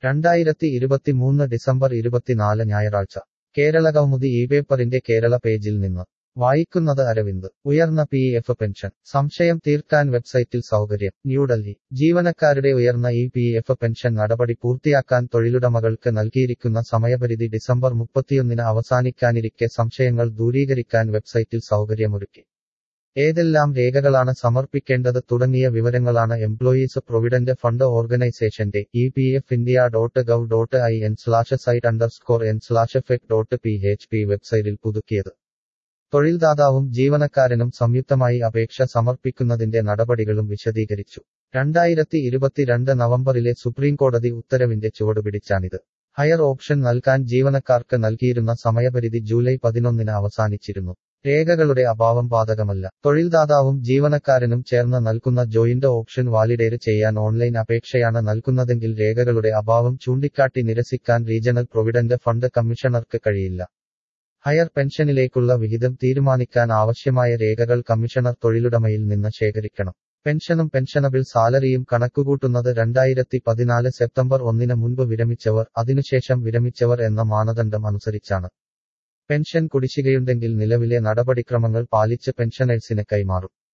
രണ്ടായിരത്തി ഇരുപത്തിമൂന്ന് ഡിസംബർ ഇരുപത്തിനാല് ഞായറാഴ്ച കേരള കൗമുദി ഈ പേപ്പറിന്റെ കേരള പേജിൽ നിന്ന് വായിക്കുന്നത് അരവിന്ദ് ഉയർന്ന പി എഫ് പെൻഷൻ സംശയം തീർക്കാൻ വെബ്സൈറ്റിൽ സൗകര്യം ന്യൂഡൽഹി ജീവനക്കാരുടെ ഉയർന്ന ഇ പി എഫ് പെൻഷൻ നടപടി പൂർത്തിയാക്കാൻ തൊഴിലുടമകൾക്ക് നൽകിയിരിക്കുന്ന സമയപരിധി ഡിസംബർ മുപ്പത്തിയൊന്നിന് അവസാനിക്കാനിരിക്കെ സംശയങ്ങൾ ദൂരീകരിക്കാൻ വെബ്സൈറ്റിൽ സൗകര്യമൊരുക്കി ഏതെല്ലാം രേഖകളാണ് സമർപ്പിക്കേണ്ടത് തുടങ്ങിയ വിവരങ്ങളാണ് എംപ്ലോയീസ് പ്രൊവിഡന്റ് ഫണ്ട് ഓർഗനൈസേഷന്റെ E P F India dot gov dot I N slash site underscore N slash fec dot P H P വെബ്സൈറ്റിൽ പുതുക്കിയത് തൊഴിൽദാതാവും ജീവനക്കാരനും സംയുക്തമായി അപേക്ഷ സമർപ്പിക്കുന്നതിന്റെ നടപടികളും വിശദീകരിച്ചു രണ്ടായിരത്തി ഇരുപത്തിരണ്ട് നവംബറിലെ സുപ്രീംകോടതി ഉത്തരവിന്റെ ചുവടുപിടിച്ചാണിത് ഹയർ ഓപ്ഷൻ നൽകാൻ ജീവനക്കാർക്ക് നൽകിയിരുന്ന സമയപരിധി ജൂലൈ പതിനൊന്നിന് അവസാനിച്ചിരുന്നു രേഖകളുടെ അഭാവം ബാധകമല്ല തൊഴിൽദാതാവും ജീവനക്കാരനും ചേർന്ന് നൽകുന്ന ജോയിന്റ് ഓപ്ഷൻ വാലിഡേറ്റ് ചെയ്യാൻ ഓൺലൈൻ അപേക്ഷയാണ് നൽകുന്നതെങ്കിൽ രേഖകളുടെ അഭാവം ചൂണ്ടിക്കാട്ടി നിരസിക്കാൻ റീജണൽ പ്രൊവിഡന്റ് ഫണ്ട് കമ്മീഷണർക്ക് കഴിയില്ല ഹയർ പെൻഷനിലേക്കുള്ള വിഹിതം തീരുമാനിക്കാൻ ആവശ്യമായ രേഖകൾ കമ്മീഷണർ തൊഴിലുടമയിൽ നിന്ന് ശേഖരിക്കണം പെൻഷനും പെൻഷനബിൾ സാലറിയും കണക്കുകൂട്ടുന്നത് രണ്ടായിരത്തി പതിനാല് സെപ്റ്റംബർ ഒന്നിന് മുൻപ് വിരമിച്ചവർ അതിനുശേഷം വിരമിച്ചവർ എന്ന മാനദണ്ഡം അനുസരിച്ചാണ് പെൻഷൻ കുടിശ്ശികയുണ്ടെങ്കിൽ നിലവിലെ നടപടിക്രമങ്ങൾ പാലിച്ച് പെൻഷനേഴ്സിന് കൈമാറും